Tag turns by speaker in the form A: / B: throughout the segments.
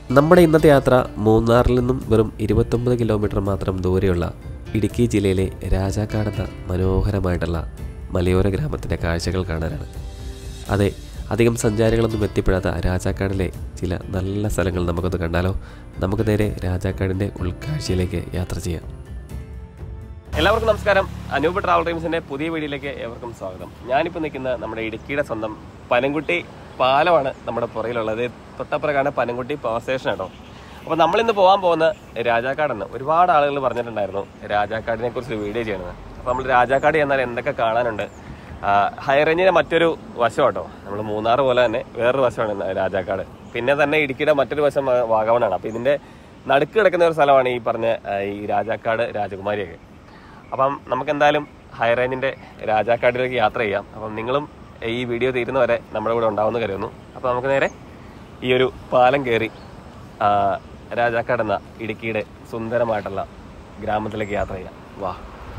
A: നമ്മുടെ ഇന്നത്തെ യാത്ര മൂന്നാറിൽ നിന്നും വെറും ഇരുപത്തൊമ്പത് കിലോമീറ്റർ മാത്രം ദൂരെയുള്ള ഇടുക്കി ജില്ലയിലെ രാജാക്കാടെന്ന മനോഹരമായിട്ടുള്ള മലയോര ഗ്രാമത്തിൻ്റെ കാഴ്ചകൾ കാണാനാണ് അതെ അധികം സഞ്ചാരികളൊന്നും എത്തിപ്പെടാത്ത രാജാക്കാടിലെ ചില നല്ല സ്ഥലങ്ങൾ നമുക്കൊന്ന് കണ്ടാലോ നമുക്ക് നേരെ രാജാക്കാടിൻ്റെ ഉൾക്കാഴ്ചയിലേക്ക് യാത്ര ചെയ്യാം എല്ലാവർക്കും നമസ്കാരം അനൂപ് ട്രാവൽ ടൈംസിന്റെ പുതിയ വീഡിയോയിലേക്ക് ഏവർക്കും സ്വാഗതം ഞാനിപ്പോൾ നിൽക്കുന്ന നമ്മുടെ ഇടുക്കിയുടെ സ്വന്തം പനംകുട്ടി പാലമാണ് നമ്മുടെ പുറയിലുള്ളത് തൊട്ടപ്പുറക്കാണ് പനംകുട്ടി പവർ സ്റ്റേഷൻ കേട്ടോ അപ്പോൾ നമ്മളിന്ന് പോകാൻ പോകുന്ന രാജാക്കാടെന്ന് ഒരുപാട് ആളുകൾ പറഞ്ഞിട്ടുണ്ടായിരുന്നു രാജാക്കാടിനെ കുറിച്ച് വീഡിയോ ചെയ്യണമെന്ന് അപ്പോൾ നമ്മൾ രാജാക്കാട് ചെന്നാൽ എന്തൊക്കെ കാണാനുണ്ട് ഹൈ റേഞ്ചിന്റെ മറ്റൊരു വശം കേട്ടോ നമ്മൾ മൂന്നാർ പോലെ തന്നെ വേറൊരു വശമാണ് ഇന്ന് രാജാക്കാട് പിന്നെ തന്നെ ഇടുക്കിയുടെ മറ്റൊരു വശം ആ, വാഗമണാണ് അപ്പോൾ ഇതിന്റെ നടുക്ക് കിടക്കുന്ന ഒരു സ്ഥലമാണ് ഈ പറഞ്ഞ ആ, ഈ രാജാക്കാട് രാജകുമാരിയൊക്കെ അപ്പം നമുക്ക് എന്തായാലും ഹൈ റേഞ്ചിന്റെ രാജാക്കാടിലേക്ക് യാത്ര ചെയ്യാം അപ്പം നിങ്ങളും ഈ വീഡിയോ തീരുന്ന വരെ നമ്മുടെ കൂടെ ഉണ്ടാവുമെന്ന് കരുതുന്നു അപ്പം നമുക്ക് നേരെ ഈ ഒരു പാലം കയറി ആ, രാജാക്കാട് എന്ന ഇടുക്കിയുടെ സുന്ദരമായിട്ടുള്ള ഗ്രാമത്തിലേക്ക് യാത്ര ചെയ്യാം വാ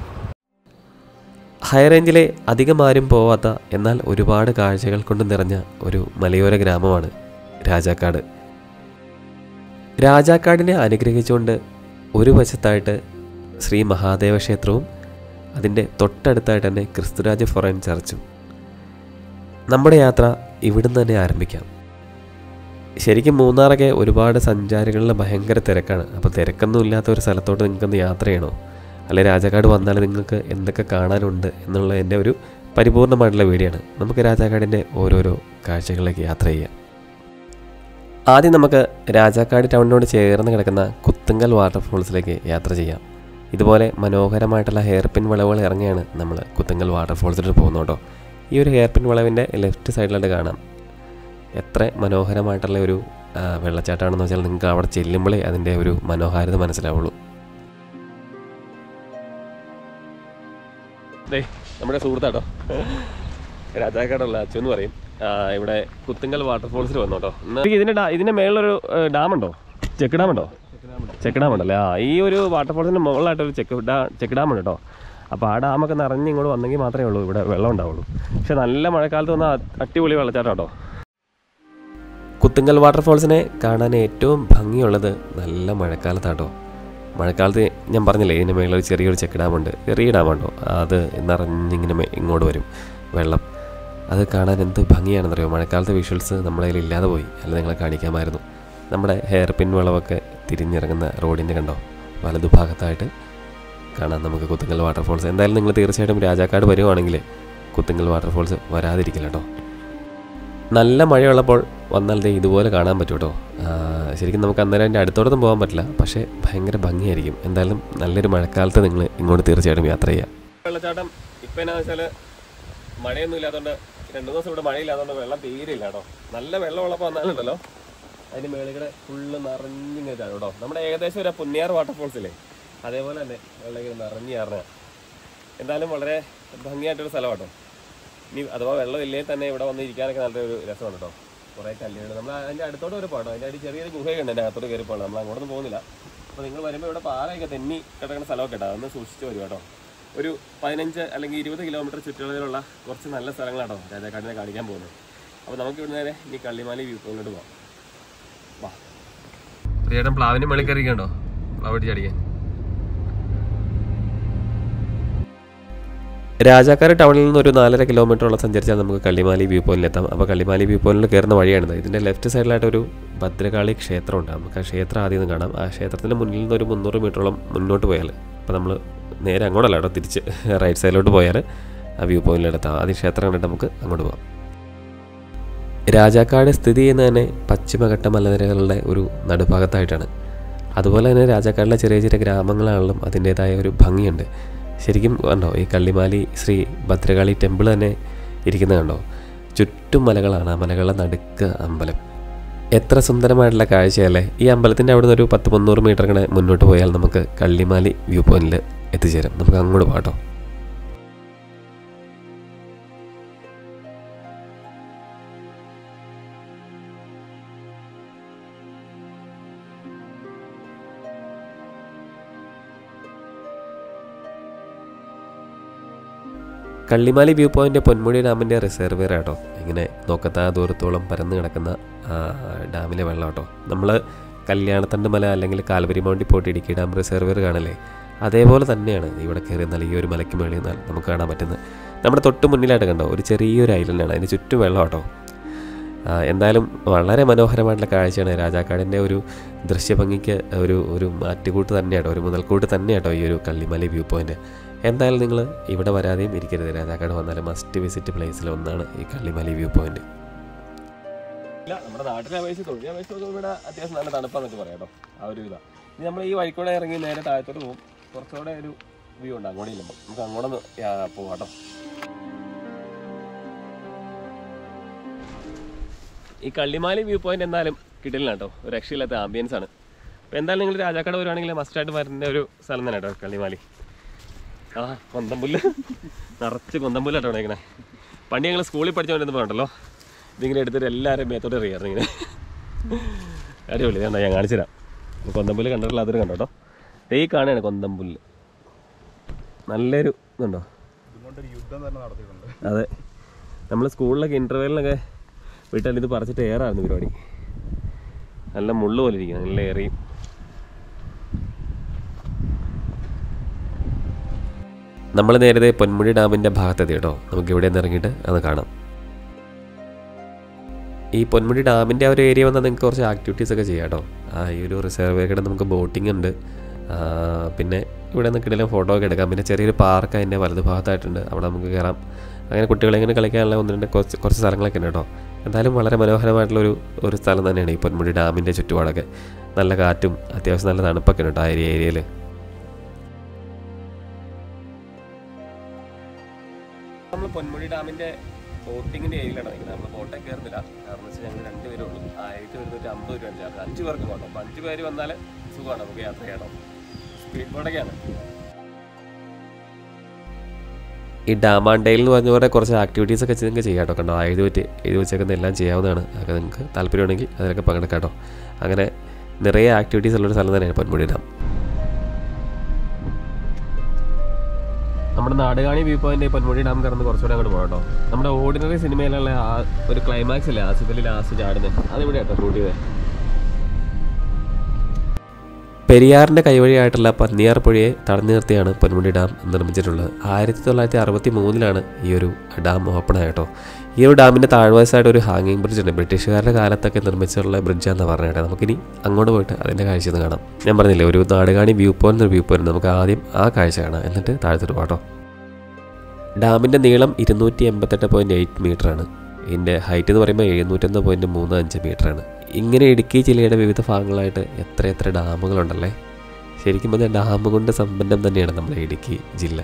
A: ഹൈ റേഞ്ചിലെ അധികം ആരും പോവാത്ത എന്നാൽ ഒരുപാട് കാഴ്ചകൾ കൊണ്ട് നിറഞ്ഞ ഒരു മലയോര ഗ്രാമമാണ് രാജാക്കാട് രാജാക്കാടിനെ അനുഗ്രഹിച്ചുകൊണ്ട് ഒരു വശത്തായിട്ട് ശ്രീ മഹാദേവ ക്ഷേത്രവും അതിൻ്റെ തൊട്ടടുത്തായിട്ട് തന്നെ ക്രിസ്തുരാജ ഫൊറൈൻ ചർച്ചും നമ്മുടെ യാത്ര ഇവിടുന്ന് തന്നെ ആരംഭിക്കാം ശരിക്കും മൂന്നാറൊക്കെ ഒരുപാട് സഞ്ചാരികളുടെ ഭയങ്കര തിരക്കാണ് അപ്പോൾ തിരക്കൊന്നും ഇല്ലാത്ത ഒരു സ്ഥലത്തോട്ട് നിങ്ങൾക്കൊന്ന് യാത്ര ചെയ്യണോ അല്ലെ രാജാക്കാട് വന്നാൽ നിങ്ങൾക്ക് എന്തൊക്കെ കാണാനുണ്ട് എന്നുള്ള എൻ്റെ ഒരു പരിപൂർണമായിട്ടുള്ള വീഡിയോ ആണ് നമുക്ക് രാജാക്കാടിൻ്റെ ഓരോരോ കാഴ്ചകളിലേക്ക് യാത്ര ചെയ്യാം ആദ്യം നമുക്ക് രാജാക്കാട് ടൗണിനോട് ചേർന്ന് കിടക്കുന്ന കുത്തുങ്കൽ വാട്ടർഫോൾസിലേക്ക് യാത്ര ചെയ്യാം ഇതുപോലെ മനോഹരമായിട്ടുള്ള ഹെയർ പിൻ വളവുകൾ ഇറങ്ങിയാണ് നമ്മൾ കുത്തുങ്കൽ വാട്ടർഫോൾസിലോട്ട് പോകുന്നത് കേട്ടോ ഈ ഒരു ഹെയർ പിൻ വളവിൻ്റെ ലെഫ്റ്റ് സൈഡിലായിട്ട് കാണാം എത്ര മനോഹരമായിട്ടുള്ള ഒരു ആ, വെള്ളച്ചാട്ടമാണെന്ന് വെച്ചാൽ നിങ്ങൾക്ക് അവിടെ ചെല്ലുമ്പോഴേ അതിൻ്റെ ഒരു മനോഹാരിത മനസ്സിലാവുള്ളൂ നമ്മുടെ സുഹൃത്താട്ടോ രാജാക്കാടുള്ള അച്ചു എന്ന് പറയും ആ, ഇവിടെ കുത്തുങ്കൽ വാട്ടർഫോൾസിൽ വന്നു കേട്ടോ ഇതിന്റെ ഡാ- ഇതിന്റെ മേളിലൊരു ഡാം ഉണ്ടോ ചെക്ക് ഡാം ഉണ്ടോ ചെക്ക് ഡാം ഉണ്ടല്ലേ ആ ഈ ഒരു വാട്ടർഫോൾസിന്റെ മുകളിലായിട്ട് ഒരു ചെക്ക് ഡാ ചെക്ക് ഡാം ഉണ്ട് കേട്ടോ അപ്പോൾ ആ ഡാമൊക്കെ നിറഞ്ഞ് ഇങ്ങോട്ട് വന്നെങ്കിൽ മാത്രമേ ഉള്ളൂ ഇവിടെ വെള്ളം ഉണ്ടാവുള്ളൂ പക്ഷെ നല്ല മഴക്കാലത്ത് വന്നാൽ അടിപൊളി വെള്ളച്ചാട്ടം കേട്ടോ കുത്തുങ്കൽ വാട്ടർഫോൾസിനെ കാണാൻ ഏറ്റവും ഭംഗിയുള്ളത് നല്ല മഴക്കാലത്താട്ടോ മഴക്കാലത്ത് ഞാൻ പറഞ്ഞില്ലേ ഇതിൻ്റെ മേളിൽ ഒരു ചെറിയൊരു ചെക്ക് ഡാമുണ്ട് ചെറിയ ഡാമുണ്ടോ അത് നിറഞ്ഞിങ്ങനെ മേ- ഇങ്ങോട്ട് വരും വെള്ളം അത് കാണാൻ എന്ത് ഭംഗിയാണെന്നറിയോ മഴക്കാലത്തെ വിഷ്വൽസ് നമ്മുടെ കയ്യിൽ ഇല്ലാതെ പോയി അല്ല നിങ്ങളെ കാണിക്കാമായിരുന്നു നമ്മുടെ ഹെയർ പിൻ വളവൊക്കെ തിരിഞ്ഞിറങ്ങുന്ന റോഡിൻ്റെ കണ്ടോ വലതുഭാഗത്തായിട്ട് കാണാം നമുക്ക് കുത്തുങ്കൽ വാട്ടർഫോൾസ് എന്തായാലും നിങ്ങൾ തീർച്ചയായിട്ടും രാജാക്കാട് വരുവാണെങ്കിൽ കുത്തുങ്കൽ വാട്ടർഫോൾസ് വരാതിരിക്കില്ല കേട്ടോ നല്ല മഴയുള്ളപ്പോൾ വന്നാൽ ദേ ഇതുപോലെ കാണാൻ പറ്റും കേട്ടോ ആ, ശരിക്കും നമുക്ക് അന്നേരം അതിൻ്റെ അടുത്തോടൊന്നും പോകാൻ പറ്റില്ല പക്ഷേ ഭയങ്കര ഭംഗിയായിരിക്കും എന്തായാലും നല്ലൊരു മഴക്കാലത്ത് നിങ്ങൾ ഇങ്ങോട്ട് തീർച്ചയായിട്ടും യാത്ര ചെയ്യാം വെള്ളച്ചാട്ടം ഇപ്പം എന്നാ വെച്ചാൽ മഴയൊന്നും ഇല്ലാത്തതുകൊണ്ട് രണ്ടു ദിവസം ഇവിടെ മഴയില്ലാത്തതുകൊണ്ട് വെള്ളം തീരെ ഇല്ല കേട്ടോ നല്ല വെള്ളമുള്ളപ്പോൾ വന്നാലുണ്ടല്ലോ അതിന് മേളിൽ കൂടെ ഫുള്ള് നിറഞ്ഞിങ്ങനെ ഇതാണ് കേട്ടോ നമ്മുടെ ഏകദേശം ഒരു പുന്നിയാർ വാട്ടർഫോൾസ് ഇല്ലേ അതേപോലെ തന്നെ വെള്ളം ഇങ്ങനെ നിറഞ്ഞു കയറുക എന്തായാലും വളരെ ഭംഗിയായിട്ടൊരു സ്ഥലം കേട്ടോ ഇനി അഥവാ വെള്ളം ഇല്ലേ തന്നെ ഇവിടെ വന്ന് ഇരിക്കാനൊക്കെ നല്ലൊരു രസമാണ് കേട്ടോ കുറേ കല്ലുകൾ നമ്മൾ അതിൻ്റെ അടുത്തോട്ട് വരെ പോകണം അതിൻ്റെ അടി ചെറിയൊരു ഗുഹയൊക്കെ ഉണ്ട് അതിൻ്റെ അകത്തോട്ട് കയറി പോകണം നമ്മൾ അങ്ങോട്ടൊന്നും പോകുന്നില്ല അപ്പോൾ നിങ്ങൾ വരുമ്പോൾ ഇവിടെ പാറയൊക്കെ തെന്നി കിടക്കുന്ന സ്ഥലമൊക്കെ ഉണ്ട് അതൊന്ന് സൂക്ഷിച്ച് വരും കേട്ടോ ഒരു പതിനഞ്ച് അല്ലെങ്കിൽ ഇരുപത് കിലോമീറ്റർ ചുറ്റളവിലുള്ള കുറച്ച് നല്ല സ്ഥലങ്ങളാട്ടോ രാജാക്കാടിനെ കാണിക്കാൻ പോകുന്നത് അപ്പോൾ നമുക്ക് ഇവിടെ നേരെ ഇനി കള്ളിമാലി വ്യൂ പോയിലോട്ട് പോകാം വാ ചേട്ടൻ പ്ലാവിൻ്റെ മേളിൽ കയറിക്കണ്ടോ പ്ലാവ് ചടിക്കാൻ രാജാക്കാട് ടൗണിൽ നിന്ന് ഒരു നാലര കിലോമീറ്ററോളം സഞ്ചരിച്ചാൽ നമുക്ക് കള്ളിമാലി വ്യൂ പോയിന്റിലെത്താം അപ്പോൾ കള്ളിമാലി വ്യൂ പോയിന്റിൽ കയറുന്ന വഴിയാണിത് ഇതിൻ്റെ ലെഫ്റ്റ് സൈഡിലായിട്ട് ഒരു ഭദ്രകാളി ക്ഷേത്രമുണ്ട് നമുക്ക് ആ ക്ഷേത്രം ആദ്യം ഒന്ന് കാണാം ആ ക്ഷേത്രത്തിൻ്റെ മുന്നിൽ നിന്ന് ഒരു മുന്നൂറ് മീറ്ററോളം മുന്നോട്ട് പോയാൽ അപ്പോൾ നമ്മൾ നേരെ അങ്ങോട്ടല്ല കേട്ടോ തിരിച്ച് റൈറ്റ് സൈഡിലോട്ട് പോയാൽ ആ വ്യൂ പോയിന്റിലെത്താം ആദ്യം ക്ഷേത്രം കണ്ടിട്ട് നമുക്ക് അങ്ങോട്ട് പോകാം രാജാക്കാട് സ്ഥിതി ചെയ്യുന്നത് തന്നെ പശ്ചിമഘട്ട മലനിരകളുടെ ഒരു നടുഭാഗത്തായിട്ടാണ് അതുപോലെ തന്നെ രാജാക്കാടിലെ ചെറിയ ചെറിയ ഗ്രാമങ്ങളാണെങ്കിലും അതിൻ്റേതായ ഒരു ഭംഗിയുണ്ട് ശരിക്കും കണ്ടോ ഈ കള്ളിമാലി ശ്രീ ഭദ്രകാളി ടെമ്പിൾ തന്നെ ഇരിക്കുന്നത് കണ്ടോ ചുറ്റും മലകളാണ് ആ മലകളുടെ നടുക്ക് അമ്പലം എത്ര സുന്ദരമായിട്ടുള്ള കാഴ്ചയല്ലേ ഈ അമ്പലത്തിൻ്റെ അവിടെ നിന്ന് ഒരു പത്ത് മുന്നൂറ് മീറ്റർ കൂടെ മുന്നോട്ട് പോയാൽ നമുക്ക് കള്ളിമാലി വ്യൂ പോയിന്റിൽ എത്തിച്ചേരും നമുക്ക് അങ്ങോട്ട് പോകാട്ടോ കള്ളിമാലി വ്യൂ പോയിന്റ് പൊന്മുടി ഡാമിൻ്റെ റിസർവെയർ ആട്ടോ ഇങ്ങനെ നോക്കത്താ ദൂരത്തോളം പരന്ന് കിടക്കുന്ന ആ, ഡാമിലെ വെള്ളം കേട്ടോ നമ്മൾ കല്യാണത്തണ്ട് മല അല്ലെങ്കിൽ കാൽവരി മൗണ്ടി പോയിട്ട് ഇടുക്കി ഡാം റിസർവർ കാണില്ലേ അതേപോലെ തന്നെയാണ് ഇവിടെ കയറി നിന്നാൽ ഈ ഒരു മലയ്ക്ക് മേളിൽ നിന്നാൽ നമുക്ക് കാണാൻ പറ്റുന്നത് നമ്മുടെ തൊട്ട് മുന്നിലായിട്ട് കണ്ടോ ഒരു ചെറിയൊരു ഐലൻഡാണ് അതിന് ചുറ്റും വെള്ളം കേട്ടോ ആ, എന്തായാലും വളരെ മനോഹരമായിട്ടുള്ള കാഴ്ചയാണ് രാജാക്കാടിൻ്റെ ഒരു ദൃശ്യഭംഗിക്ക് ഒരു ഒരു മാറ്റുകൂട്ട് തന്നെയാട്ടോ ഒരു മുതൽക്കൂട്ട് തന്നെയാട്ടോ ഈ ഒരു കള്ളിമല വ്യൂ പോയിന്റ് എന്തായാലും നിങ്ങൾ ഇവിടെ വരാതെയും ഇരിക്കരുത് രാജാക്കാട് വന്നാൽ മസ്റ്റ് വിസിറ്റ് പ്ലേസിൽ ഒന്നാണ് ഈ കള്ളിമല വ്യൂ പോയിന്റ് ഇല്ല നമ്മുടെ നാട്ടിലെ അപേക്ഷിച്ച് തൊഴിലെ അപേക്ഷിച്ച് ഇവിടെ അത്യാവശ്യം നല്ല തണുപ്പാന്നൊക്കെ പറയാം കേട്ടോ ആ ഒരു ഇതാ ഇനി നമ്മൾ ഈ വഴിക്കൂടെ ഇറങ്ങി നേരെ താഴത്തോട്ട് പോകും കുറച്ചുകൂടെ ഒരു വ്യൂ ഉണ്ട് അങ്ങോട്ട് ഇല്ലുമ്പോൾ നമുക്ക് അങ്ങോട്ടൊന്ന് പോവാം കേട്ടോ ഈ കള്ളിമാലി വ്യൂ പോയിന്റ് എന്തായാലും കിട്ടില്ല കേട്ടോ ഒരു രക്ഷയില്ലാത്ത ആംബിയൻസ് ആണ് അപ്പോൾ എന്തായാലും നിങ്ങൾ രാജാക്കട വരുവാണെങ്കിൽ മസ്റ്റായിട്ട് വരുന്ന ഒരു സ്ഥലം തന്നെ കേട്ടോ കള്ളിമാലി ആ കൊന്തമ്പുല്ല് നിറച്ച് കൊന്തമ്പുല്ലാട്ടോ ഇങ്ങനെ പണ്ട് ഞങ്ങൾ സ്കൂളിൽ പഠിച്ചുകൊണ്ടിരുന്നപ്പോൾ ഉണ്ടല്ലോ ഇതിങ്ങനെ എടുത്തിട്ട് എല്ലാവരും മേത്തോട്ട് എറിയായിരുന്നു ഇങ്ങനെ അടിപൊളി കണ്ടോ ഞാൻ കാണിച്ചു തരാം കൊന്തമ്പുല്ല് കണ്ടിട്ടില്ല അതൊരു കണ്ടോ കേട്ടോ ദേ ഈ കാണുകയാണ് കൊന്തമ്പുല്ല് നല്ലൊരു ഇതുണ്ടോ
B: ഇതുകൊണ്ടൊരു യുദ്ധം തന്നെ നടത്തിയിട്ടുണ്ട്
A: അതെ നമ്മൾ സ്കൂളിലൊക്കെ ഇൻ്റർവെല്ലിനൊക്കെ വീട്ടിൽ ഇത് പറിച്ചിട്ട് ഏറായിരുന്നു പരിപാടി നല്ല മുള്ളു പോലെ ഇരിക്കും നല്ല ഏറിയും നമ്മൾ നേരത്തെ പൊന്മുടി ഡാമിൻ്റെ ഭാഗത്തെത്തി കേട്ടോ നമുക്ക് ഇവിടെ നിന്ന് ഇറങ്ങിയിട്ട് അത് കാണാം ഈ പൊന്മുടി ഡാമിൻ്റെ ആ ഒരു ഏരിയ വന്നാൽ നിങ്ങൾക്ക് കുറച്ച് ആക്ടിവിറ്റീസ് ഒക്കെ ചെയ്യാം കേട്ടോ ആ ഈ ഒരു റിസർവ് ഏരിയയുടെ നമുക്ക് ബോട്ടിംഗ് ഉണ്ട് ആ, പിന്നെ ഇവിടെ നിന്ന് കിടലും ഫോട്ടോ ഒക്കെ എടുക്കാം പിന്നെ ചെറിയൊരു പാർക്ക് അതിൻ്റെ വലതു ഭാഗത്തായിട്ടുണ്ട് അവിടെ നമുക്ക് കയറാം അങ്ങനെ കുട്ടികളെ ഇങ്ങനെ കളിക്കാനുള്ള ഒന്ന് രണ്ട് കുറച്ച് കുറച്ച് സ്ഥലങ്ങളൊക്കെ ഉണ്ട് കേട്ടോ എന്തായാലും വളരെ മനോഹരമായിട്ടുള്ളൊരു ഒരു സ്ഥലം തന്നെയാണ് ഈ പൊന്മുടി ഡാമിൻ്റെ ചുറ്റുപാടൊക്കെ നല്ല കാറ്റും അത്യാവശ്യം നല്ല തണുപ്പൊക്കെ ഉണ്ട് കേട്ടോ ആ ഏരിയ ഏരിയയിൽ നമ്മൾ പൊന്മുടി ഡാമിന്റെ ബോട്ടിങ്ങിന്റെ ഏരിയയിലാണ് നിൽക്കുന്നത് നമ്മൾ ബോട്ടേ കയറുന്നില്ല കാരണം വെച്ചാൽ ഞങ്ങൾ രണ്ടുപേരേ ഉള്ളൂ ആയിരത്തി ഒരുന്നൂറ്റി അമ്പത് രൂപ ചാർജ് അഞ്ച് പേർക്ക് വേണം അപ്പോൾ അഞ്ച് പേര് വന്നാൽ സുഖമാണ് നമുക്ക് യാത്ര ചെയ്യണം സ്പീഡ് ബോട്ടൊക്കെയാണ് ഈ ഡാമാണ്ടയിൽ എന്ന് പറഞ്ഞ പോലെ കുറച്ച് ആക്ടിവിറ്റീസ് ഒക്കെ നിങ്ങൾക്ക് ചെയ്യാം കേട്ടോ കണ്ടോ എഴുതി വെച്ച് എഴുതി വെച്ചേക്കുന്ന എല്ലാം ചെയ്യാവുന്നതാണ് അതൊക്കെ നിങ്ങൾക്ക് താല്പര്യമുണ്ടെങ്കിൽ അതിലൊക്കെ പങ്കെടുക്കാം കേട്ടോ അങ്ങനെ നിറയെ ആക്ടിവിറ്റീസ് ഉള്ളൊരു സ്ഥലം തന്നെയാണ് പൊന്മുടി ഡാം നമ്മുടെ Nadukani view point Ponmudi dam കടന്ന് കുറച്ചുകൂടെ അങ്ങോട്ട് പോകാം കേട്ടോ നമ്മുടെ ഓർഡിനറി സിനിമയിലുള്ള ആ ഒരു ക്ലൈമാക്സ് ഇല്ലേ ആസിഫലി ലാസ്റ്റ് ചാടുന്നത് അതിവിടെ കേട്ടോ ഷൂട്ട് ചെയ്തത് പെരിയാറിൻ്റെ കൈവഴിയായിട്ടുള്ള പന്നിയാർ പുഴയെ തടഞ്ഞു നിർത്തിയാണ് പൊന്മുടി ഡാം നിർമ്മിച്ചിട്ടുള്ളത് ആയിരത്തി തൊള്ളായിരത്തി അറുപത്തി മൂന്നിലാണ് ഈ ഒരു ഡാം ഓപ്പൺ ആയിട്ടോ ഈ ഒരു ഡാമിൻ്റെ താഴ്വശമായിട്ട് ഒരു ഹാങ്ങിങ് ബ്രിഡ്ജ് ഉണ്ട് ബ്രിട്ടീഷുകാരുടെ കാലത്തൊക്കെ നിർമ്മിച്ചിട്ടുള്ള ബ്രിഡ്ജാന്ന് പറഞ്ഞേട്ടെ നമുക്കിനി അങ്ങോട്ട് പോയിട്ട് അതിൻ്റെ കാഴ്ച ഒന്ന് കാണാം ഞാൻ പറഞ്ഞില്ലേ ഒരു നാടുകാണി വ്യൂ പോയിന്റ് ഒരു വ്യൂ പോയിന്റ് നമുക്ക് ആദ്യം ആ കാഴ്ച കാണാം എന്നിട്ട് താഴത്തോട്ട് പോകാട്ടോ ഡാമിൻ്റെ നീളം ഇരുന്നൂറ്റി എൺപത്തെട്ട് പോയിൻറ്റ് എയ്റ്റ് മീറ്ററാണ് ഇതിൻ്റെ ഹൈറ്റ് എന്ന് പറയുമ്പോൾ എഴുന്നൂറ്റൊന്ന് പോയിൻറ്റ് മൂന്ന് അഞ്ച് മീറ്ററാണ് ഇങ്ങനെ ഇടുക്കി ജില്ലയുടെ വിവിധ ഭാഗങ്ങളായിട്ട് എത്ര എത്ര ഡാമുകളുണ്ടല്ലേ ശരിക്കും പറഞ്ഞാൽ ഡാം കൊണ്ട് സമ്പന്നം തന്നെയാണ് നമ്മുടെ ഇടുക്കി ജില്ല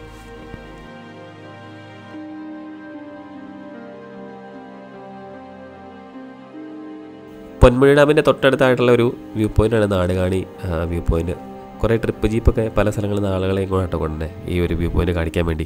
A: പൊന്മുഴി ഡാമിൻ്റെ തൊട്ടടുത്തായിട്ടുള്ള ഒരു വ്യൂ പോയിൻ്റാണ് നാടുകാണി വ്യൂ പോയിന്റ് കുറേ ട്രിപ്പ് ജീപ്പൊക്കെ പല സ്ഥലങ്ങളിൽ നിന്ന് ആളുകളെ ഇങ്ങോട്ടോ കൊണ്ടുവന്നെ ഈ ഒരു വ്യൂ പോയിന്റ് കാണിക്കാൻ വേണ്ടി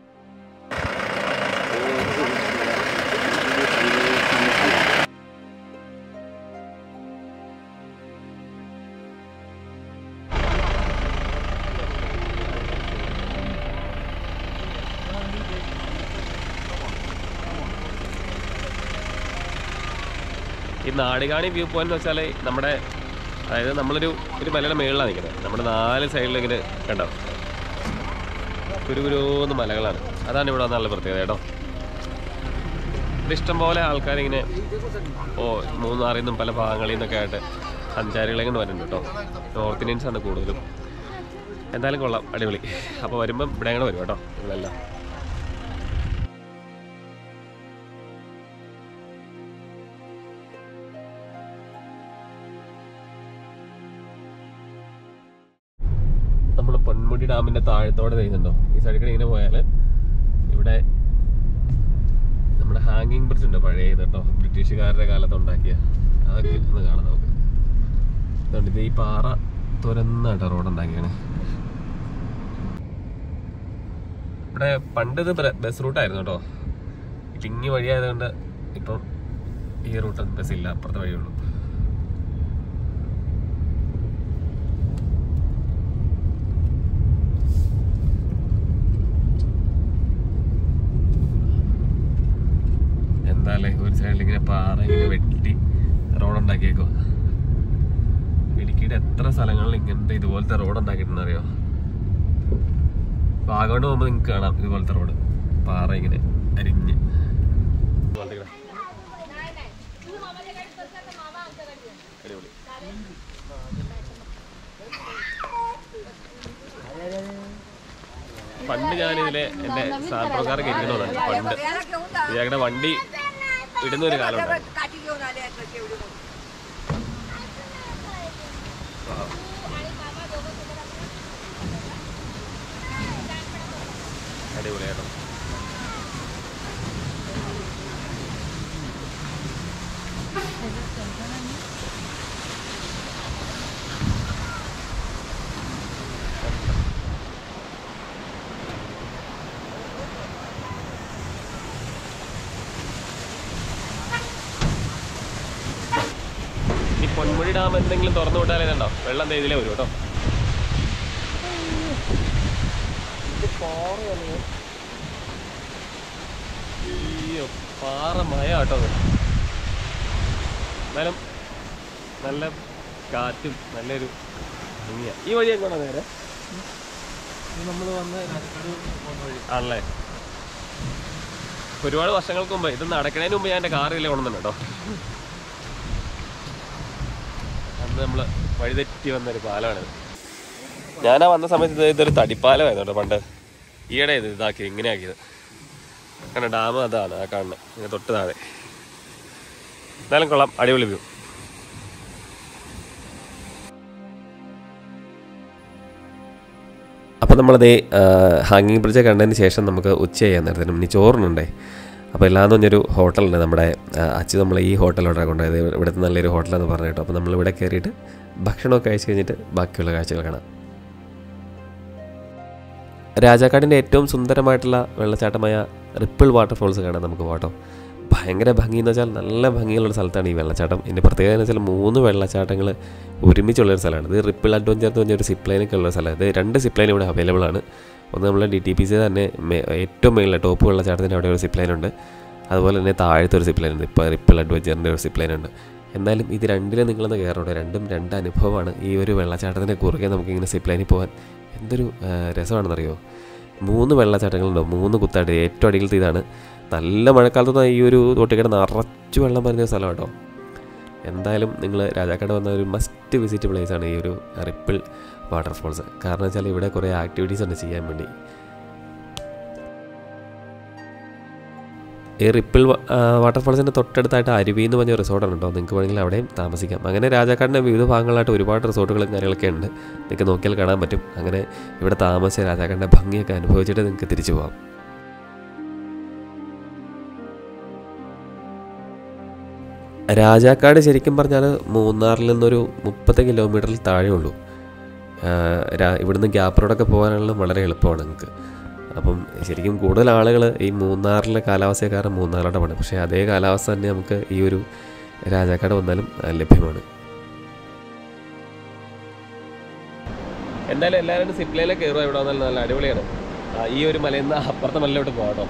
A: ഈ നാടുകാണി വ്യൂ പോയിന്റ് എന്ന് വെച്ചാൽ നമ്മുടെ അതായത് നമ്മളൊരു ഒരു മലയുടെ മേളിലാണ് നിൽക്കുന്നത് നമ്മുടെ നാല് സൈഡിൽ ഇങ്ങനെ കണ്ടോ കുരുകുരുന്ന് മലകളാണ് അതാണ് ഇവിടെ നല്ല പ്രത്യേകത കേട്ടോ ഇവിടെ ഇഷ്ടംപോലെ ആൾക്കാരിങ്ങനെ ഓ മൂന്നാറിൽ നിന്നും പല ഭാഗങ്ങളിൽ നിന്നൊക്കെ ആയിട്ട് സഞ്ചാരികളെ കൊണ്ട് വരുന്നുണ്ട് കേട്ടോ നോർത്ത് ഇന്ത്യൻസ് ആണ് കൂടുതലും എന്തായാലും കൊള്ളാം അടിപൊളി അപ്പോൾ വരുമ്പം ഇവിടെ അങ്ങനെ വരും കേട്ടോ നിങ്ങളെല്ലാം നമ്മൾ പൊന്മുടി ഡാമിന്റെ താഴത്തോടെ ചെയ്യുന്നുണ്ടോ ഈ സൈഡിൽ കൂടെ ഇങ്ങനെ പോയാൽ ഇവിടെ നമ്മുടെ ഹാങ്ങിങ് ബ്രിഡ്ജ് ഉണ്ട് പഴയ ഇത് കേട്ടോ ബ്രിട്ടീഷുകാരുടെ കാലത്ത് ഉണ്ടാക്കിയ അതൊക്കെ ഒന്ന് കാണാം നമുക്ക് ഇതുണ്ട് ഇത് ഈ പാറ തുരന്നാട്ടോ റോഡ് ഉണ്ടാക്കിയാണ് ഇവിടെ പണ്ട് ഇത് ബസ് റൂട്ടായിരുന്നു കേട്ടോ ഇടുങ്ങി വഴിയായതുകൊണ്ട് ഇപ്പം ഈ റൂട്ട് ബസ് ഇല്ല അപ്പുറത്തെ വഴിയുള്ളൂ എന്താല്ലേ ഒരു സൈഡിൽ ഇങ്ങനെ പാറ ഇങ്ങനെ വെട്ടി റോഡ് ഉണ്ടാക്കിയേക്കോ സിറ്റിയുടെ എത്ര സ്ഥലങ്ങളിൽ ഇങ്ങനത്തെ ഇതുപോലത്തെ റോഡ് ഉണ്ടാക്കിയിട്ടുണ്ടെന്ന് അറിയോ വാഗോണ്ട് പോകുമ്പോൾ നിങ്ങൾക്ക് കാണാം ഇതുപോലത്തെ റോഡ് പാറ ഇങ്ങനെ അരിഞ്ഞ് ഇതുപോലത്തെ ഇങ്ങനെ. അടിപൊളി പണ്ട് ഞാനിതിലെ എൻ്റെ സാൻപ്രകാരം കയറ്റിക്കണമെന്നാണ് പണ്ട് ഇയാളുടെ വണ്ടി ഇടുന്ന ഒരു കാലം ഉണ്ടായിരുന്നു
C: काठी घेऊन आले आहेत म्हणजे एवढी मोठी.
A: അടിപൊളിയായിരുന്നു ഈ പൊന്മുടി ഡാം എന്തെങ്കിലും തുറന്നു വിട്ടാലേ കണ്ടോ വെള്ളം ദേ ഇതിലേ വരും കേട്ടോ ഇത് പാറയാണ് അയ്യോ പാറ മയ കേട്ടോ അത് എന്നാലും നല്ല കാറ്റും നല്ലൊരു ഭംഗിയാ ഈ വഴി എങ്ങോട്ടാ നേരെ
B: നമ്മൾ വന്ന് രാജക്കാട് പോകുന്ന വഴി
A: ആണല്ലേ ഒരുപാട് വർഷങ്ങൾക്ക് മുമ്പ് ഇത് നടക്കണതിന് മുമ്പ് ഞാൻ എൻ്റെ കാറിലെ കൊണ്ടുവന്നു കേട്ടോ അന്ന് നമ്മൾ വഴിതെറ്റി വന്നൊരു പാലമാണിത് ഞാനാ വന്ന സമയത്ത് ഇത് ഇതൊരു തടിപ്പാലമായിരുന്നു കേട്ടോ പണ്ട് ഈയിടെ ഇത് ഇതാക്കി ഇങ്ങനെ ആക്കിയത് കാരണം ഡാം അതാണ് ആ കാണുന്നത് ഇങ്ങനെ തൊട്ട് താഴെ എന്നാലും കൊള്ളാം അടിപൊളി വ്യൂ അപ്പോൾ നമ്മളതേ ഹാങ്ങിങ് ബ്രിഡ്ജ് കണ്ടതിന് ശേഷം നമുക്ക് ഉച്ച ചെയ്യാൻ നേരത്തിന് ഇനി ചോറിനുണ്ടേ അപ്പോൾ എല്ലാന്ന് പറഞ്ഞൊരു ഹോട്ടലുണ്ട് നമ്മുടെ ആ, അച്ചു നമ്മളെ ഈ ഹോട്ടലോട്ടാണ് കൊണ്ടുപോയത് ഇവിടുത്തെ നല്ലൊരു ഹോട്ടലെന്ന് പറഞ്ഞു കേട്ടോ അപ്പോൾ നമ്മൾ ഇവിടെ കയറിയിട്ട് ഭക്ഷണമൊക്കെ കഴിച്ച് കഴിഞ്ഞിട്ട് ബാക്കിയുള്ള കാഴ്ചകൾ കാണാം രാജാക്കാടിൻ്റെ ഏറ്റവും സുന്ദരമായിട്ടുള്ള വെള്ളച്ചാട്ടമായ റിപ്പിൾ വാട്ടർഫോൾസ് കാണാൻ നമുക്ക് പോട്ടോ ഭയങ്കര ഭംഗി എന്ന് വെച്ചാൽ നല്ല ഭംഗിയുള്ള സ്ഥലത്താണ് ഈ വെള്ളച്ചാട്ടം ഇതിൻ്റെ പ്രത്യേകത എന്ന് വെച്ചാൽ മൂന്ന് വെള്ളച്ചാട്ടങ്ങൾ ഒരുമിച്ചുള്ളൊരു സ്ഥലമാണ് ഇത് റിപ്പിൾ അഡ്വഞ്ചർ എന്ന് പറഞ്ഞൊരു സിപ്പ് ലൈനൊക്കെ ഉള്ള സ്ഥലം ഇത് രണ്ട് സിപ്പ് ലൈൻ ഇവിടെ അവൈലബിൾ ആണ് ഒന്ന് നമ്മൾ ഡി ടി പി സി തന്നെ മേ- ഏറ്റവും മേളിലെ ടോപ്പ് വെള്ളച്ചാട്ടത്തിൻ്റെ അവിടെ ഒരു സിപ്പ് ലൈൻ ഉണ്ട് അതുപോലെ തന്നെ താഴത്തെ ഒരു സിപ്പ് ലൈൻ ഉണ്ട് ഇപ്പോൾ റിപ്പിൾ അഡ്വഞ്ചറിൻ്റെ ഒരു സിപ്പ് ലൈൻ ഉണ്ട് എന്നാലും ഇത് രണ്ടിലും നിങ്ങളൊന്ന് കയറോട്ടെ രണ്ടും രണ്ട് അനുഭവമാണ് ഈ ഒരു വെള്ളച്ചാട്ടത്തിൻ്റെ കുറുകെ നമുക്കിങ്ങനെ സിപ്പ് ലൈനിൽ പോകാൻ എന്തൊരു ആ, രസമാണെന്നറിയോ മൂന്ന് വെള്ളച്ചാട്ടങ്ങളുണ്ടാവും മൂന്ന് കുത്തായിട്ട് ഏറ്റവും അടിയിലത്തെ ഇതാണ് നല്ല മഴക്കാലത്ത് ഈ ഒരു തോട്ടിക്കട നിറച്ചു വെള്ളം വരുന്ന ഒരു സ്ഥലം കേട്ടോ എന്തായാലും നിങ്ങൾ രാജാക്കാട് വന്ന ഒരു മസ്റ്റ് വിസിറ്റ് പ്ലേസ് ആണ് ഈ ഒരു റിപ്പിൾ വാട്ടർഫോൾസ് കാരണം വെച്ചാൽ ഇവിടെ കുറേ ആക്ടിവിറ്റീസ് ഉണ്ട് ചെയ്യാൻ വേണ്ടി ഈ റിപ്പിൾ വാട്ടർഫോൾസിൻ്റെ തൊട്ടടുത്തായിട്ട് അരുവി എന്ന് പറഞ്ഞ റിസോർട്ടാണ് കേട്ടോ നിങ്ങൾക്ക് വേണമെങ്കിൽ അവിടെയും താമസിക്കാം അങ്ങനെ രാജാക്കാടിൻ്റെ വിവിധ ഭാഗങ്ങളായിട്ട് ഒരുപാട് റിസോർട്ടുകളും കാര്യങ്ങളൊക്കെ ഉണ്ട് നിങ്ങൾക്ക് നോക്കിയാൽ കാണാൻ പറ്റും അങ്ങനെ ഇവിടെ താമസിച്ച രാജാക്കാടിൻ്റെ ഭംഗിയൊക്കെ അനുഭവിച്ചിട്ട് നിങ്ങൾക്ക് തിരിച്ചു പോകാം രാജാക്കാട് ശരിക്കും പറഞ്ഞാൽ മൂന്നാറിൽ നിന്നൊരു മുപ്പത് കിലോമീറ്ററിൽ താഴെ ഉള്ളൂ ആ, രാ- ഇവിടുന്ന് ഗ്യാപ്പ് റോഡൊക്കെ പോകാനുള്ള വളരെ എളുപ്പമാണ് നിങ്ങൾക്ക് അപ്പം ശരിക്കും കൂടുതൽ ആളുകൾ ഈ മൂന്നാറിലെ കാലാവസ്ഥ കാരണം മൂന്നാറിലോട്ട് പോകണം പക്ഷേ അതേ കാലാവസ്ഥ തന്നെ നമുക്ക് ഈ ഒരു രാജാക്കാട് വന്നാലും ആ, ലഭ്യമാണ് എന്തായാലും എല്ലാവരും സിപ്ലയിലേക്ക് കയറുക ഇവിടെ വന്നാൽ നല്ല അടിപൊളിയാണ് ആ, ഈ ഒരു മലയിൽ നിന്ന് അപ്പുറത്തെ മലയിലോട്ട് പോകാം കേട്ടോ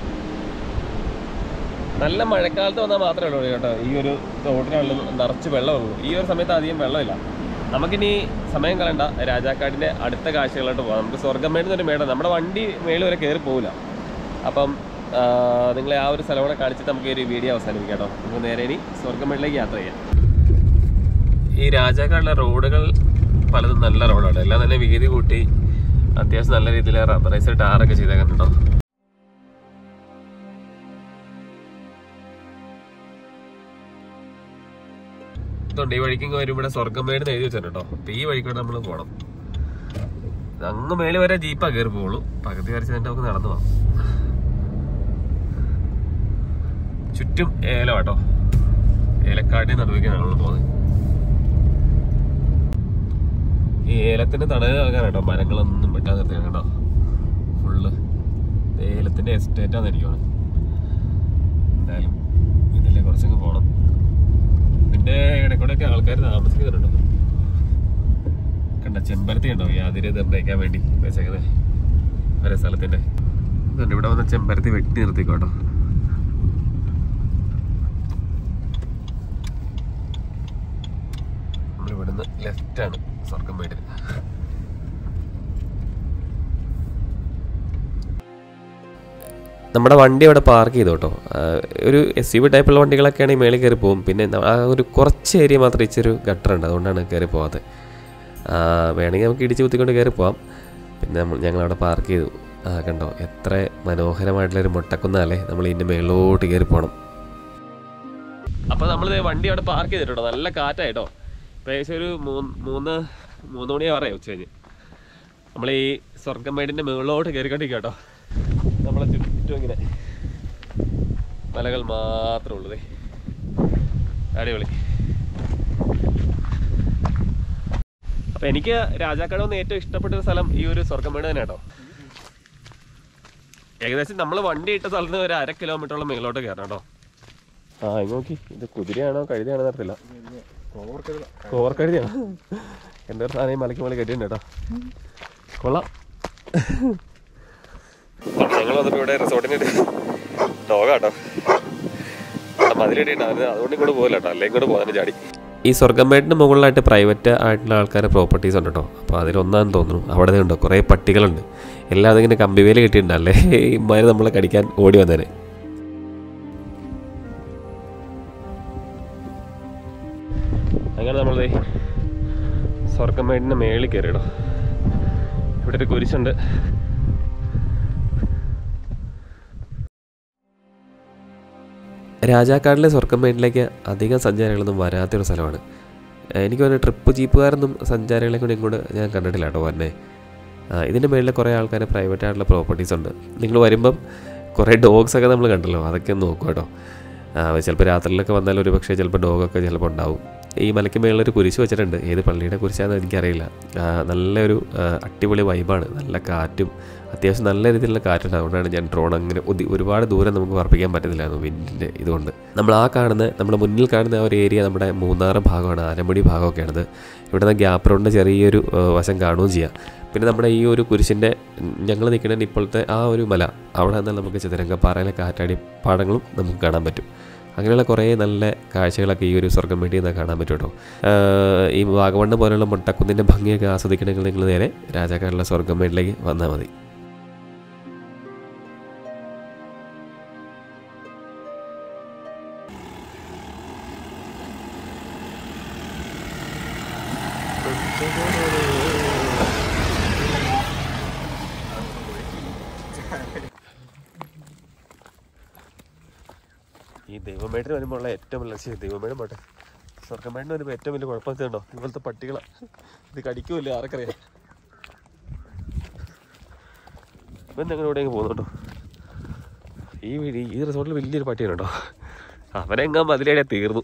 A: നല്ല മഴക്കാലത്ത് വന്നാൽ മാത്രമേ ഉള്ളൂ കേട്ടോ ഈ ഒരു തോട്ടിനുള്ള നിറച്ച് വെള്ളമുള്ളൂ ഈ ഒരു സമയത്ത് അധികം വെള്ളമില്ല നമുക്കിനി സമയം കളയണ്ട രാജാക്കാടിൻ്റെ അടുത്ത കാഴ്ചകളോട്ട് പോകാം നമുക്ക് സ്വർഗം മേടുന്നൊരു മേടം നമ്മുടെ വണ്ടി മേളിൽ വരെ കയറി പോകില്ല അപ്പം ആ, നിങ്ങളെ ആ ഒരു സ്ഥലം കൂടെ കാണിച്ചിട്ട് നമുക്ക് ഈ ഒരു വീഡിയോ അവസാനിപ്പിക്കാം കേട്ടോ നമുക്ക് നേരെ ഇനി സ്വർഗം മേളിലേക്ക് യാത്ര ചെയ്യാം ഈ രാജാക്കാടിലെ റോഡുകൾ പലതും നല്ല റോഡാണ് എല്ലാം തന്നെ വീതി കൂട്ടി അത്യാവശ്യം നല്ല രീതിയിൽ റബ്ബറൈസ് ടാറൊക്കെ ചെയ്തേക്കുന്നുണ്ടോ ഇതുണ്ട് ഈ വഴിക്ക് വരും ഇവിടെ സ്വർഗമേട് എഴുതി വെച്ചിട്ടുണ്ടോ അപ്പൊ ഈ വഴിക്കൂടെ നമ്മൾ പോകണം ഇത് അങ്ങ് മേലെ വരെ ജീപ്പാ കയറി പോകുള്ളൂ പകുതി വരച്ച് തന്നെ നമുക്ക് നടന്നു പോകാം ചുറ്റും ഏലം കേട്ടോ ഏലക്കാടിനെ നടുവിക്കാണ് നമ്മൾ പോകുന്നത് ഈ ഏലത്തിന്റെ തണല് നൽകാൻ കേട്ടോ മരങ്ങളൊന്നും വെട്ടാൻ നിർത്തിയാണ് കേട്ടോ ഫുള്ള് ഏലത്തിന്റെ എസ്റ്റേറ്റ് ആണെന്നിരിക്കുവാണ് എന്തായാലും ഇതിലെ കുറച്ചൊക്കെ പോകണം ഇതിന്റെ ഇടയ്ക്കൂടെയൊക്കെ ആൾക്കാർ താമസിക്കുന്നുണ്ടോ കണ്ട ചെമ്പരത്തി ഉണ്ടോ യാതൊരു നിർണ്ണയിക്കാൻ വേണ്ടി വെച്ചേക്കുന്നത് ഒരേ സ്ഥലത്തിന്റെ ഇതുണ്ട് ഇവിടെ വന്ന് ചെമ്പരത്തി വെട്ടി നിർത്തിക്കോട്ടോ നമ്മൾ ഇവിടുന്ന് ലെഫ്റ്റ് സെറ്റാണ് സ്വർഗം വീടിന് നമ്മുടെ വണ്ടി അവിടെ പാർക്ക് ചെയ്തു കേട്ടോ ആ, ഒരു എസ് യു വി ടൈപ്പുള്ള വണ്ടികളൊക്കെ ആണെങ്കിൽ മേളിൽ കയറി പോകും പിന്നെ ന- ആ ഒരു കുറച്ച് ഏരിയ മാത്രം ഇച്ചിരി ഗട്ടറുണ്ട് അതുകൊണ്ടാണ് കയറി പോകാത്തത് ആ, വേണമെങ്കിൽ നമുക്ക് ഇടിച്ച് കുത്തിക്കൊണ്ട് കയറി പോവാം പിന്നെ നമ്മൾ ഞങ്ങളവിടെ പാർക്ക് ചെയ്തു ആ കണ്ടോ എത്ര മനോഹരമായിട്ടുള്ളൊരു മുട്ടക്കുന്നല്ലേ നമ്മൾ ഇതിൻ്റെ മേളിലോട്ട് കയറി പോകണം അപ്പോൾ നമ്മൾ വണ്ടി അവിടെ പാർക്ക് ചെയ്തിട്ടോ നല്ല കാറ്റായിട്ടോ ഇപ്പോൾ ഏകദേശം ഒരു മൂന്ന് മൂന്ന് മൂന്ന് മണിയാറേ ഉച്ച കഴിഞ്ഞ് നമ്മൾ ഈ സ്വർഗം മേടിൻ്റെ മുകളിലോട്ട് കയറിക്കൊണ്ടിരിക്കുക കേട്ടോ നമ്മളെ ചുറ്റും ഇങ്ങനെ മലകൾ മാത്രമേ ഉള്ളതേ അടിപൊളി അപ്പൊ എനിക്ക് രാജാക്കാട് വന്ന് ഏറ്റവും ഇഷ്ടപ്പെട്ട ഒരു സ്ഥലം ഈ ഒരു സ്വർഗമേട് തന്നെ കേട്ടോ ഏകദേശം നമ്മൾ വണ്ടി ഇട്ട സ്ഥലത്ത് നിന്ന് ഒരു അര കിലോമീറ്ററോളം മേലോട്ട് കയറണം കേട്ടോ ആ ഇങ്ങ് നോക്കി ഇത് കുതിരയാണോ കഴുതയാണോ അറിയത്തില്ല കോവർ കഴുതയാണോ എൻ്റെ ഒരു സാധനം ഈ മലയ്ക്ക് മേലെ കെട്ടിയിട്ടുണ്ട് കേട്ടോ കൊള്ളാം ഞങ്ങൾ വന്നിട്ട് ഇവിടെ റിസോർട്ടിന് ഡോഗാട്ടോ മതിലിട്ടിട്ട് അവന് അതുകൊണ്ട് ഇങ്ങോട്ട് പോകില്ല കേട്ടോ അല്ലെങ്കിൽ ഇങ്ങോട്ട് പോകാൻ ചാടി ഈ സ്വർഗമേട്ടിന് മുകളിലായിട്ട് പ്രൈവറ്റ് ആയിട്ടുള്ള ആൾക്കാരുടെ പ്രോപ്പർട്ടീസ് ഉണ്ട് കേട്ടോ അപ്പോൾ അതിലൊന്നാന്ന് തോന്നുന്നു അവിടെ ഉണ്ടോ കുറേ പട്ടികളുണ്ട് എല്ലാം അതിങ്ങനെ കമ്പിവേല് കിട്ടിയിട്ടുണ്ടല്ലേ ഇമാര് നമ്മളെ കടിക്കാൻ ഓടി വന്നേനെ അങ്ങനെ നമ്മൾ സ്വർഗമേടിൻ്റെ മേളിൽ കയറിയിടോ ഇവിടെ ഒരു കുരിശുണ്ട് രാജാക്കാടിലെ സ്വർഗമേട്ടിലേക്ക് അധികം സഞ്ചാരികളൊന്നും വരാത്തൊരു സ്ഥലമാണ് ഏഹ് എനിക്ക് തോന്നുന്നു ട്രിപ്പ് ജീപ്പുകാരൊന്നും സഞ്ചാരികളെ കൊണ്ട് ഇങ്ങോട്ട് ഞാൻ കണ്ടിട്ടില്ല കേട്ടോ വന്നെ ഇതിൻ്റെ മേളിൽ കുറേ ആൾക്കാർ പ്രൈവറ്റ് ആയിട്ടുള്ള പ്രോപ്പർട്ടീസ് ഉണ്ട് നിങ്ങൾ വരുമ്പം കുറേ ഡോഗ്സ് ഒക്കെ നമ്മൾ കണ്ടല്ലോ അതൊക്കെ ഒന്ന് നോക്കുക കേട്ടോ ചിലപ്പോൾ രാത്രിയിലൊക്കെ വന്നാൽ ഒരു പക്ഷേ ചിലപ്പോൾ ഡോഗൊക്കെ ചിലപ്പോൾ ഉണ്ടാവും ഈ മലയ്ക്ക് മേളിലൊരു കുരിശ് വെച്ചിട്ടുണ്ട് ഏത് പള്ളിയുടെ കുരിശാണെന്ന് എനിക്കറിയില്ല ആ, നല്ലൊരു ആ, അടിപൊളി വൈബാണ് നല്ല കാറ്റും അത്യാവശ്യം നല്ല രീതിയിലുള്ള കാറ്റുണ്ട് അതുകൊണ്ടാണ് ഞാൻ ഡ്രോൺ അങ്ങനെ ഒതി- ഒരുപാട് ദൂരം നമുക്ക് പറപ്പിക്കാൻ പറ്റുന്നില്ലായിരുന്നു വിൻഡിൻ്റെ ഇതുകൊണ്ട് നമ്മൾ ആ കാണുന്ന നമ്മുടെ മുന്നിൽ കാണുന്ന ആ ഒരു ഏരിയ നമ്മുടെ മൂന്നാറ് ഭാഗമാണ് ആലമുടി ഭാഗമൊക്കെയാണിത് ഇവിടെ നിന്ന് ഗ്യാപ്പ് റോഡിൻ്റെ ചെറിയൊരു ആ, വശം കാണുകയും ചെയ്യാം പിന്നെ നമ്മുടെ ഈ ഒരു കുരിശിൻ്റെ ഞങ്ങൾ നിൽക്കുന്ന ഇപ്പോഴത്തെ ആ ഒരു മല അവിടെ നിന്നാൽ നമുക്ക് ചിതരംഗപ്പാറയിലെ കാറ്റാടി പാടങ്ങളും നമുക്ക് കാണാൻ പറ്റും അങ്ങനെയുള്ള കുറേ നല്ല കാഴ്ചകളൊക്കെ ഈ ഒരു സ്വർഗം വേണ്ടി നിന്ന് കാണാൻ പറ്റും കേട്ടോ ആഹ് ഈ വാഗമണ്ണ് പോലുള്ള മുട്ടക്കുന്നിൻ്റെ ഭംഗിയൊക്കെ ആസ്വദിക്കണമെങ്കിൽ നിങ്ങൾ നേരെ രാജാക്കാരുടെ സ്വർഗം മേടിലേക്ക് വന്നാൽ മതി ഈ ദൈവമേട്ടിന് വരുമ്പോൾ ഉള്ള ഏറ്റവും വലിയ ശരി ദൈവമേടും പോട്ടെ സ്വർഗമേടിന് വരുമ്പോൾ ഏറ്റവും വലിയ കുഴപ്പം വെച്ചിട്ടുണ്ടോ ഇതുപോലത്തെ പട്ടികളെ ഇത് കടിക്കുമല്ലോ ആർക്കറിയാം ഇവൻ ഞങ്ങൾ എവിടെയെങ്കിലും പോകുന്നുണ്ടോ ഈ വീട് ഈ റിസോർട്ടിൽ വലിയൊരു പട്ടിയാണ് കേട്ടോ അവനെങ്ങാൻ മതിലേടെ തീർന്നു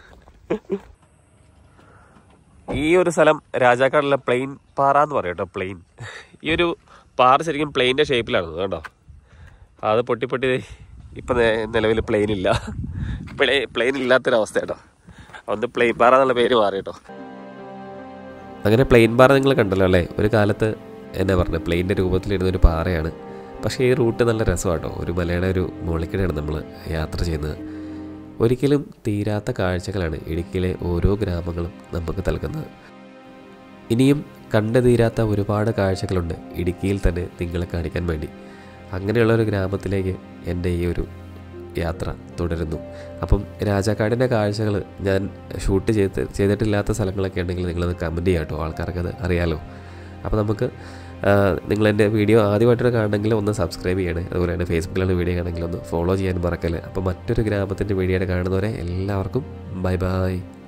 A: ഈ ഒരു സ്ഥലം രാജാക്കാടുള്ള പ്ലെയിൻ പാറ എന്ന് പറയും കേട്ടോ പ്ലെയിൻ ഈ ഒരു പാറ ശരിക്കും പ്ലെയിൻ്റെ ഷേപ്പിലാണ് കേട്ടോ അത് പൊട്ടി പൊട്ടി ദേ ഇപ്പം നിലവിൽ പ്ലെയിൻ ഇല്ല പ്ലേ പ്ലെയിൻ ഇല്ലാത്തൊരവസ്ഥ കേട്ടോ ഒന്ന് പ്ലെയിൻ പാറ എന്നുള്ള പേര് മാറി കേട്ടോ അങ്ങനെ പ്ലെയിൻ പാറ നിങ്ങൾ കണ്ടല്ലോ അല്ലേ ഒരു കാലത്ത് എന്നാ പറഞ്ഞത് പ്ലെയിൻ്റെ രൂപത്തിലിരുന്ന ഒരു പാറയാണ് പക്ഷേ ഈ റൂട്ട് നല്ല രസമാട്ടോ ഒരു മലയുടെ ഒരു മുകളിലേക്കിടെയാണ് നമ്മൾ യാത്ര ചെയ്യുന്നത് ഒരിക്കലും തീരാത്ത കാഴ്ചകളാണ് ഇടുക്കിയിലെ ഓരോ ഗ്രാമങ്ങളും നമുക്ക് നൽകുന്നത് ഇനിയും കണ്ടു തീരാത്ത ഒരുപാട് കാഴ്ചകളുണ്ട് ഇടുക്കിയിൽ തന്നെ നിങ്ങളെ കാണിക്കാൻ വേണ്ടി അങ്ങനെയുള്ള ഒരു ഗ്രാമത്തിലേക്ക് എൻ്റെ ഈ ഒരു യാത്ര തുടരുന്നു അപ്പം രാജാക്കാടിൻ്റെ കാഴ്ചകൾ ഞാൻ ഷൂട്ട് ചെയ്ത് ചെയ്തിട്ടില്ലാത്ത സ്ഥലങ്ങളൊക്കെ ഉണ്ടെങ്കിൽ നിങ്ങളത് കമൻറ്റ് ചെയ്യാം കേട്ടോ ആൾക്കാർക്കത് അറിയാലോ അപ്പോൾ നമുക്ക് നിങ്ങൾ എൻ്റെ വീഡിയോ ആദ്യമായിട്ടൊരു കാണണമെങ്കിൽ ഒന്ന് സബ്സ്ക്രൈബ് ചെയ്യണേ അതുപോലെ തന്നെ ഫേസ്ബുക്കിലാണ് വീഡിയോ ആണെങ്കിൽ ഒന്ന് ഫോളോ ചെയ്യാൻ മറക്കല്ലേ അപ്പോൾ മറ്റൊരു ഗ്രാമത്തിൻ്റെ വീഡിയോ കാണുന്നവരെ എല്ലാവർക്കും ബൈ ബൈ